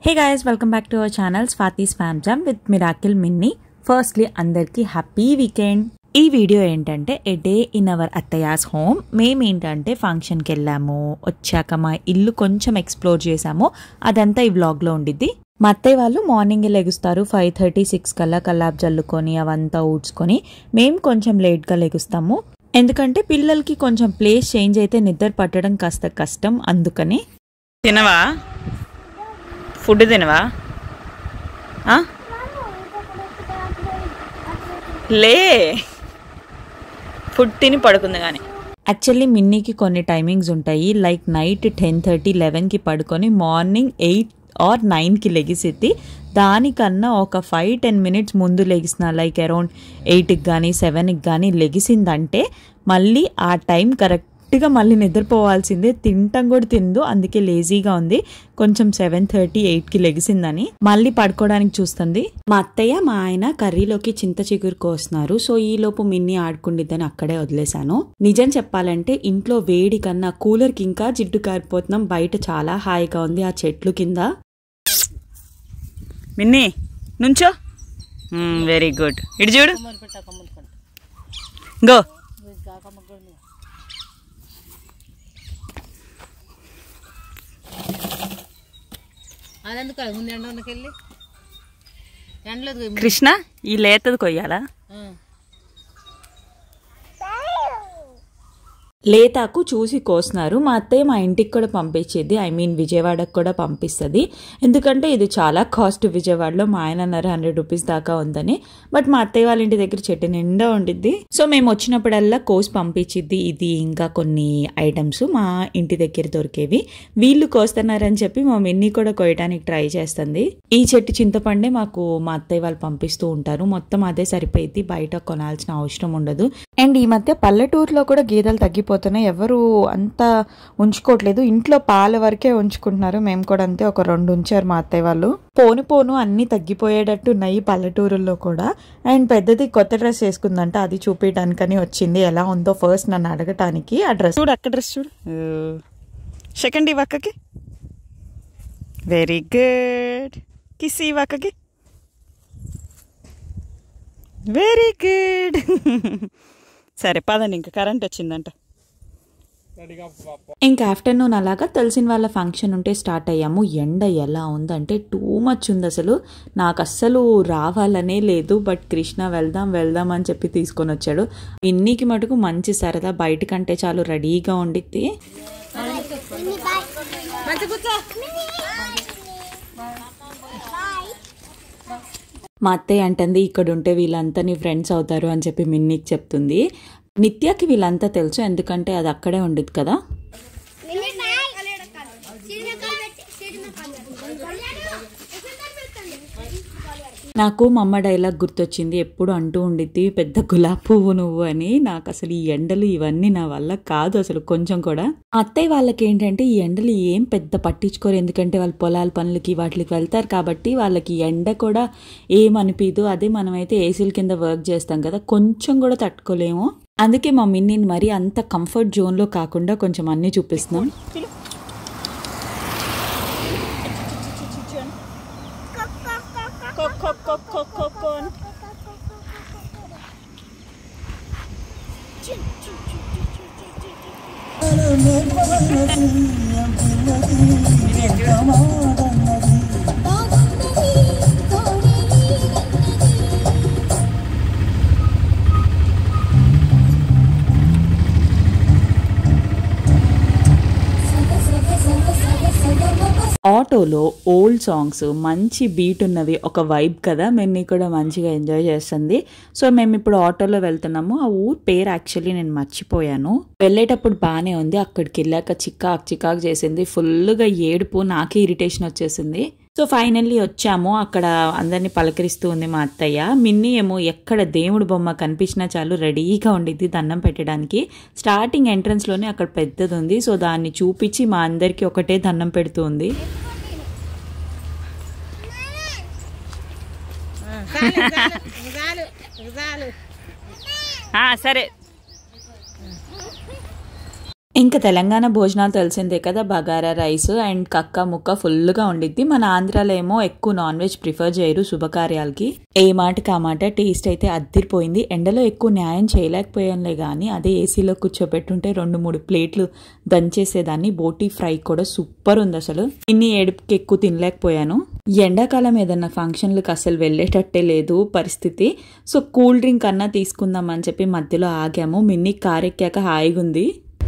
Hey guys welcome back to our channel Swathi spam jam with miracle Minni firstly అందరికీ happy weekend ఈ video ఏంటంటే a day in our అత్తయాస్ home మేమేంటంటే ఫంక్షన్కి వెళ్ళాము వచ్చాక మా ఇల్లు కొంచెం ఎక్స్ప్లోర్ చేసాము అదంతా ఈ వ్లాగ్లో ఉండిద్ది మా అత్తయ్య వాళ్ళు మార్నింగ్ లెగుస్తారు ఫైవ్ థర్టీ సిక్స్ కల్లా కల్లాబ్ జల్లుకొని అవంతా ఊడ్చుకొని మేము కొంచెం లేట్గా లెగుస్తాము ఎందుకంటే పిల్లలకి కొంచెం ప్లేస్ చేంజ్ అయితే నిద్ర పట్టడం కాస్త కష్టం అందుకని తినవా ఫుడ్ తినవా ఆ? లే ఫుడ్ తిని పడుకుంది కానీ యాక్చువల్లీ మిన్నీకి కొన్ని టైమింగ్స్ ఉంటాయి లైక్ నైట్ టెన్ థర్టీ లెవెన్కి పడుకొని మార్నింగ్ ఎయిట్ ఆర్ నైన్కి లెగిసిద్ది దానికన్నా ఒక ఫైవ్ టెన్ మినిట్స్ ముందు లెగిసిన లైక్ అరౌండ్ ఎయిట్కి కానీ సెవెన్కి కానీ లెగిసిందంటే మళ్ళీ ఆ టైం కరెక్ట్గా మళ్ళీ నిద్రపోవాల్సిందే తింటం కూడా తిందు అందుకే లేజీగా ఉంది కొంచెం సెవెన్ థర్టీ ఎయిట్కి లెగిసిందని మళ్ళీ పడుకోవడానికి చూస్తుంది మా అత్తయ్య మా ఆయన కర్రీలోకి చింత చిగురు కోస్తున్నారు సో ఈ లోపు మిన్ని ఆడుకుండిద్దని అక్కడే వదిలేశాను నిజం చెప్పాలంటే ఇంట్లో వేడి కన్నా కూలర్కి ఇంకా జిడ్డు కారిపోతున్నాం బయట చాలా హాయిగా ఉంది ఆ చెట్లు కింద మిన్ని నుంచో వెరీ గుడ్ ఇటు చూడు గో అదెందుకు అది ముందు ఎండలోకి వెళ్ళి ఎండలేదు కృష్ణ ఈ లేతది కొయ్యాలా లేతాకు చూసి కోస్తున్నారు మా అత్తయ్య మా ఇంటికి కూడా పంపించేది ఐ మీన్ విజయవాడకు కూడా పంపిస్తుంది ఎందుకంటే ఇది చాలా కాస్ట్ విజయవాడలో మా ఆయన అన్నారు హండ్రెడ్ రూపీస్ దాకా ఉందని బట్ మా అత్తయ్య వాళ్ళ ఇంటి దగ్గర చెట్టు నిండా ఉండిద్ది సో మేము వచ్చినప్పుడల్లా కోసి పంపించిద్ది ఇది ఇంకా కొన్ని ఐటమ్స్ మా ఇంటి దగ్గర దొరికేవి వీళ్ళు కోస్తున్నారని చెప్పి మా మిన్ని కూడా కోయడానికి ట్రై చేస్తుంది ఈ చెట్టు చింతపండే మాకు మా అత్తయ్య వాళ్ళు పంపిస్తూ ఉంటారు మొత్తం అదే సరిపోయింది బయట కొనాల్సిన అవసరం ఉండదు అండ్ ఈ మధ్య పల్లెటూరులో కూడా గేదెలు తగ్గిపోతున్నాయి ఎవరు అంతా ఉంచుకోవట్లేదు ఇంట్లో పాల వరకే ఉంచుకుంటున్నారు మేము కూడా అంతే ఒక రెండు ఉంచారు మా అత్తయ్య వాళ్ళు పోను పోను అన్ని తగ్గిపోయేటట్టు ఉన్నాయి పల్లెటూరుల్లో కూడా అండ్ పెద్దది కొత్త డ్రెస్ వేసుకుందంట అది చూపించడానికని వచ్చింది ఎలా ఉందో ఫస్ట్ నన్ను అడగటానికి ఆ డ్రెస్ చూడు అక్క డ్రెస్ చూడు సెకండ్ ఈ వక్కకి వెరీ గుడ్ కిస్ ఈ వక్కకి వెరీ గుడ్ సరే పదండి ఇంకా కరెంట్ వచ్చిందంట ఇంకా ఆఫ్టర్నూన్ అలాగా తెలిసిన వాళ్ళ ఫంక్షన్ ఉంటే స్టార్ట్ అయ్యాము ఎండ ఎలా ఉందంటే టూ మచ్ ఉంది అసలు నాకు అస్సలు రావాలనే లేదు బట్ కృష్ణ వెళ్దాం వెళ్దాం అని చెప్పి తీసుకొని వచ్చాడు ఇన్నికి మటుకు మంచి సరదా బయటకంటే చాలు రెడీగా ఉండిద్ది మంచి కూర్చో మా అత్తయ్య అంటుంది ఇక్కడ ఉంటే వీళ్ళంతా నీ ఫ్రెండ్స్ అవుతారు అని చెప్పి మిన్నీకి చెప్తుంది నిత్యకి వీళ్ళంతా తెలుసు ఎందుకంటే అది అక్కడే ఉండేది కదా నాకు మా అమ్మ డైలాగ్ గుర్తొచ్చింది ఎప్పుడు అంటూ ఉండిద్ది పెద్ద గులాబ్ పువ్వు నువ్వు అని నాకు అసలు ఈ ఎండలు ఇవన్నీ నా వల్ల కాదు అసలు కొంచెం కూడా మా అత్తయ్య వాళ్ళకి ఏంటంటే ఈ ఎండలు ఏం పెద్ద పట్టించుకోరు ఎందుకంటే వాళ్ళు పొలాల పనులకి వాటికి వెళ్తారు కాబట్టి వాళ్ళకి ఎండ కూడా ఏం అనిపించదు అదే మనమైతే ఏసీల కింద వర్క్ చేస్తాం కదా కొంచెం కూడా తట్టుకోలేము అందుకే మా మిన్నీని మరి అంత కంఫర్ట్ జోన్లో కాకుండా కొంచెం అన్నీ చూపిస్తున్నాం ఆటోలో ఓల్డ్ సాంగ్స్ మంచి బీట్ ఉన్నవి ఒక వైబ్ కదా మేము కూడా మంచిగా ఎంజాయ్ చేస్తుంది సో మేము ఇప్పుడు ఆటోలో వెళ్తున్నాము ఆ ఊరు పేరు యాక్చువల్లీ నేను మర్చిపోయాను వెళ్ళేటప్పుడు బాగానే ఉంది అక్కడికి వెళ్ళాక చికాక్ చికాక్ చేసింది ఫుల్గా ఏడుపు నాకే ఇరిటేషన్ వచ్చేసింది సో ఫైనల్లీ వచ్చాము అక్కడ అందరినీ పలకరిస్తూ ఉంది మా అత్తయ్య మిన్ని ఏమో ఎక్కడ దేవుడు బొమ్మ కనిపించినా చాలు రెడీగా ఉండిద్ది దండం పెట్టడానికి స్టార్టింగ్ ఎంట్రన్స్ లోనే అక్కడ పెద్దది ఉంది సో దాన్ని చూపించి మా అందరికి ఒకటే దండం పెడుతూ ఉంది చాలు చాలు చాలు చాలు సరే ఇంకా తెలంగాణ భోజనాలు తెలిసిందే కదా బగారా రైస్ అండ్ కక్క ముక్క ఫుల్గా ఉండిద్ది మన ఆంధ్రాలో ఏమో ఎక్కువ నాన్ వెజ్ ప్రిఫర్ చేయరు శుభకార్యాలకి ఏ మాటకి ఆ మాట టేస్ట్ అయితే అద్దిరిపోయింది ఎండలో ఎక్కువ న్యాయం చేయలేకపోయాంలే కానీ అదే ఏసీలో కూర్చోబెట్టుంటే రెండు మూడు ప్లేట్లు దంచేసేదాన్ని బోటీ ఫ్రై కూడా సూపర్ ఉంది అసలు ఇన్ని ఏడుపుకి ఎక్కువ తినలేకపోయాను ఎండాకాలం ఏదన్నా ఫంక్షన్లకు అసలు వెళ్ళేటట్టే లేదు పరిస్థితి సో కూల్ డ్రింక్ అన్నా తీసుకుందాం అని చెప్పి మధ్యలో ఆగాము మిన్ని కార్ ఎక్కాక హాయిగా ఉంది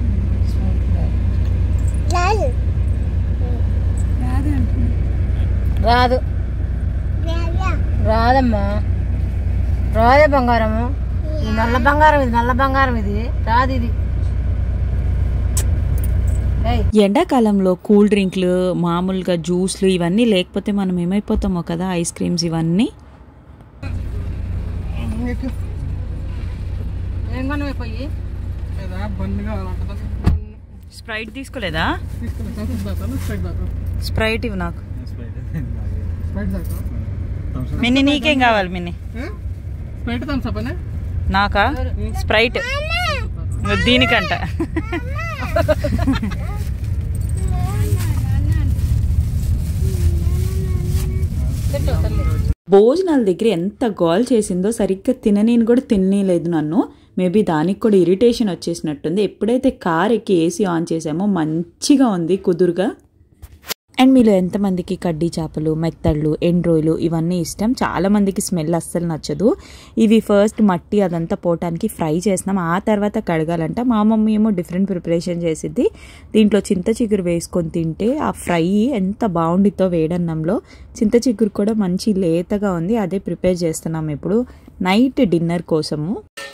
రాదు రాదమ్మా రాదే బంగారము ఇది నల్ల బంగారం ఇది నల్ల బంగారం ఇది రాదు ఇది ఏయ్, ఎండాకాలంలో కూల్ డ్రింక్లు మామూలుగా జ్యూస్లు ఇవన్నీ లేకపోతే మనం ఏమైపోతామో కదా ఐస్ క్రీమ్స్ ఇవన్నీ ఏం కొనవే పోయి స్ప్రైట్ తీసుకోలేదా స్ప్రైట్ ఇవి నాకు మిన్ని నీకేం కావాలి మిన్ని నాకా స్ప్రైట్ దీనికంట తిట్టు తల్లి భోజనాల దగ్గర ఎంత గోల్ చేసిందో సరిగ్గా తిననీని కూడా తిననీలేదు నన్ను మేబీ దానికి కూడా ఇరిటేషన్ వచ్చేసినట్టుంది ఎప్పుడైతే కార్ ఎక్కి ఏసీ ఆన్ చేసామో మంచిగా ఉంది కుదురుగా అండ్ మీలో ఎంతమందికి కడ్డీ చేపలు మెత్తళ్ళు ఎండ్రోయిలు ఇవన్నీ ఇష్టం చాలా మందికి స్మెల్ అస్సలు నచ్చదు ఇవి ఫస్ట్ మట్టి అదంతా పోవటానికి ఫ్రై చేసినాం ఆ తర్వాత కడగాలంట మా మమ్మీ ఏమో డిఫరెంట్ ప్రిపరేషన్ చేసిద్ది దీంట్లో చింత చిగురు వేసుకొని తింటే ఆ ఫ్రై ఎంత బాగుండితో వేడన్నంలో చింత చిగురు కూడా మంచి లేతగా ఉంది అదే ప్రిపేర్ చేస్తున్నాం ఇప్పుడు నైట్ డిన్నర్ కోసము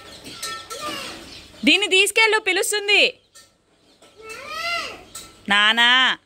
దీన్ని తీసుకెళ్ళు పిలుస్తుంది నానా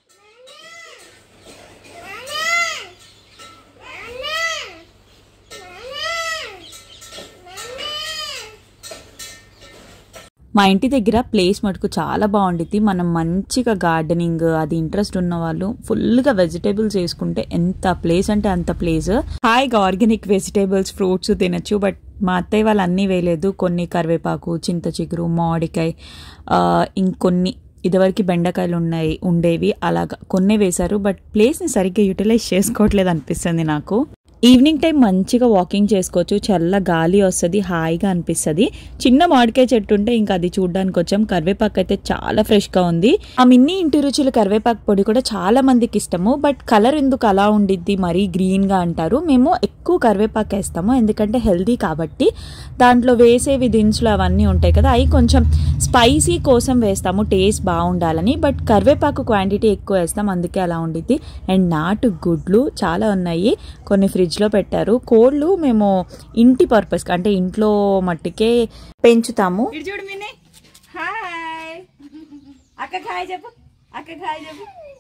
మా ఇంటి దగ్గర ప్లేస్ మటుకు చాలా బాగుండిద్ది మనం మంచిగా గార్డెనింగ్ అది ఇంట్రెస్ట్ ఉన్న వాళ్ళు ఫుల్గా వెజిటేబుల్స్ వేసుకుంటే ఎంత ప్లేస్ అంటే అంత ప్లేస్ హాయిగా ఆర్గానిక్ వెజిటేబుల్స్ ఫ్రూట్స్ తినచ్చు బట్ మా అత్తయ్య వాళ్ళు అన్నీ వేయలేదు కొన్ని కరివేపాకు చింత చిగురు మామిడికాయ ఆ, ఇంకొన్ని ఇదివరకు బెండకాయలు ఉన్నాయి ఉండేవి అలాగా కొన్నే వేశారు బట్ ప్లేస్ని సరిగ్గా యూటిలైజ్ చేసుకోవట్లేదు అనిపిస్తుంది నాకు ఈవినింగ్ టైం మంచిగా వాకింగ్ చేసుకోవచ్చు చల్ల గాలి వస్తుంది హాయిగా అనిపిస్తుంది చిన్న మామిడికాయ చెట్టు ఉంటే ఇంకా అది చూడడానికి వచ్చాం కరివేపాకు అయితే చాలా ఫ్రెష్గా ఉంది ఆ మిన్ని ఇంటి రుచులు కరివేపాకు పొడి కూడా చాలా మందికి ఇష్టము బట్ కలర్ ఎందుకు అలా ఉండిద్ది మరీ గ్రీన్గా అంటారు మేము ఎక్కువ కరివేపాకు వేస్తాము ఎందుకంటే హెల్దీ కాబట్టి దాంట్లో వేసేవి దినుసులు అవన్నీ ఉంటాయి కదా అవి కొంచెం స్పైసీ కోసం వేస్తాము టేస్ట్ బాగుండాలని బట్ కరివేపాకు క్వాంటిటీ ఎక్కువ వేస్తాం అందుకే అలా ఉండిద్ది అండ్ నాటు గుడ్లు చాలా ఉన్నాయి కొన్ని ఫ్రిడ్జ్లో పెట్టారు కోళ్ళు మేము ఇంటి పర్పస్ అంటే ఇంట్లో మట్టికే పెంచుతాము చూడు మిని హాయ్ అక్క హాయ్ చెప్పు అక్క హాయ్ చెప్పు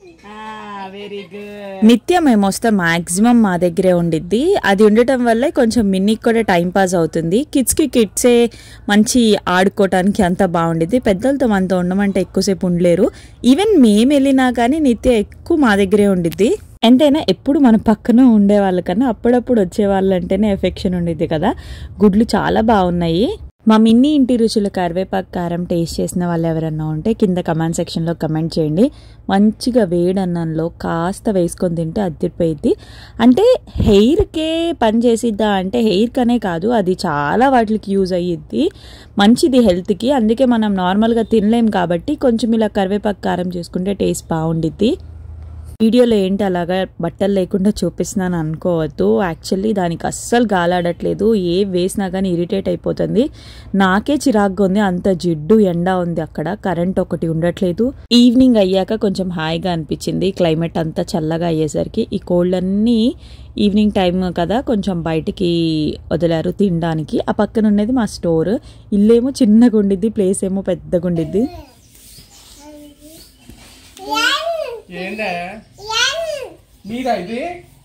వెరీ గుడ్ నిత్యం మేము వస్తే మాక్సిమం మా దగ్గరే ఉండిద్ది అది ఉండటం వల్ల కొంచెం మిన్నీకి కూడా టైం పాస్ అవుతుంది కిడ్స్కి కిడ్సే మంచి ఆడుకోవటానికి అంత బాగుండిద్ది పెద్దలతో మనతో ఉండమంటే ఎక్కువసేపు ఉండలేరు ఈవెన్ మేము వెళ్ళినా కానీ నిత్య ఎక్కువ మా దగ్గరే ఉండిద్ది ఎంతైనా ఎప్పుడు మన పక్కన ఉండే వాళ్ళకన్నా అప్పుడప్పుడు వచ్చే వాళ్ళంటేనే ఎఫెక్షన్ ఉండిద్ది కదా గుడ్లు చాలా బాగున్నాయి మా మిన్ని ఇంటి రుచుల కరివేపాకు కారం టేస్ట్ చేసిన వాళ్ళు ఎవరన్నా ఉంటే కింద కమెంట్ సెక్షన్లో కమెంట్ చేయండి మంచిగా వేడన్నంలో కాస్త వేసుకొని తింటే అద్దరిపోయిద్ది అంటే హెయిర్కే పని చేసిద్దా అంటే హెయిర్కనే కాదు అది చాలా వాటికి యూజ్ అయ్యిద్ది మంచిది హెల్త్కి అందుకే మనం నార్మల్గా తినలేం కాబట్టి కొంచెం ఇలా కరివేపాకు కారం చేసుకుంటే టేస్ట్ బాగుండిద్ది వీడియోలో ఏంటి అలాగా బట్టలు లేకుండా చూపిస్తున్నాను అనుకోవద్దు యాక్చువల్లీ దానికి అస్సలు గాలాడట్లేదు ఏ వేసినా కానీ ఇరిటేట్ అయిపోతుంది నాకే చిరాగ్గా ఉంది అంత జిడ్డు ఎండ ఉంది అక్కడ కరెంట్ ఒకటి ఉండట్లేదు ఈవినింగ్ అయ్యాక కొంచెం హాయిగా అనిపించింది క్లైమేట్ అంతా చల్లగా అయ్యేసరికి ఈ కోళ్ళన్నీ ఈవినింగ్ టైం కదా కొంచెం బయటికి వదిలారు తినడానికి ఆ పక్కన ఉన్నది మా స్టోర్ ఇల్లేమో చిన్నగా ఉండిద్ది ప్లేస్ ఏమో పెద్దగా ఉండిద్ది ఏందే నీదా ఇది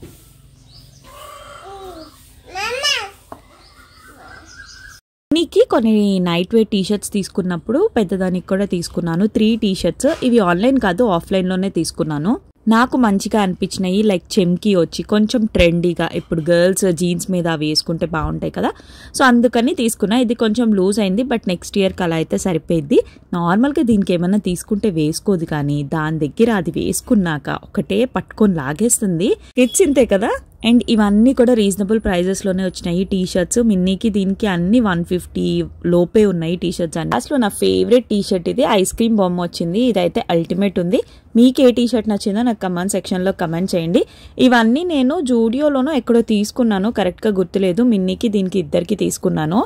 నీకి కొన్ని నైట్ వేర్ టీ షర్ట్స్ తీసుకున్నప్పుడు పెద్దదానికి కూడా తీసుకున్నాను త్రీ టీ షర్ట్స్ ఇవి ఆన్లైన్ కాదు ఆఫ్లైన్లోనే తీసుకున్నాను నాకు మంచిగా అనిపించినాయి లైక్ చెమ్కి వచ్చి కొంచెం ట్రెండీగా ఇప్పుడు గర్ల్స్ జీన్స్ మీద అవి వేసుకుంటే బాగుంటాయి కదా సో అందుకని తీసుకున్నా ఇది కొంచెం లూజ్ అయింది బట్ నెక్స్ట్ ఇయర్కి అలా అయితే సరిపోయింది నార్మల్గా దీనికి ఏమైనా తీసుకుంటే వేసుకోదు కానీ దాని దగ్గర అది వేసుకున్నాక ఒకటే పట్టుకొని లాగేస్తుంది కిడ్స్ ఇంతే కదా అండ్ ఇవన్నీ కూడా రీజనబుల్ ప్రైజెస్లోనే వచ్చినాయి టీ షర్ట్స్ మిన్నీకి దీనికి అన్ని వన్ ఫిఫ్టీ లోపే ఉన్నాయి టీ షర్ట్స్ అండి అసలు నా ఫేవరెట్ టీ షర్ట్ ఇది ఐస్ క్రీమ్ బొమ్మ వచ్చింది ఇదైతే అల్టిమేట్ ఉంది మీకు ఏ టీ షర్ట్ నచ్చిందో నాకు కమెంట్ సెక్షన్లో కమెంట్ చేయండి ఇవన్నీ నేను జూడియోలోనో ఎక్కడో తీసుకున్నాను కరెక్ట్గా గుర్తులేదు మిన్నీకి దీనికి ఇద్దరికి తీసుకున్నాను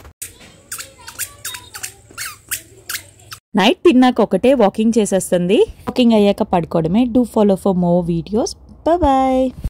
నైట్ తిన్నాక ఒకటే వాకింగ్ చేసేస్తుంది వాకింగ్ అయ్యాక పడుకోవడమే do follow for more videos bye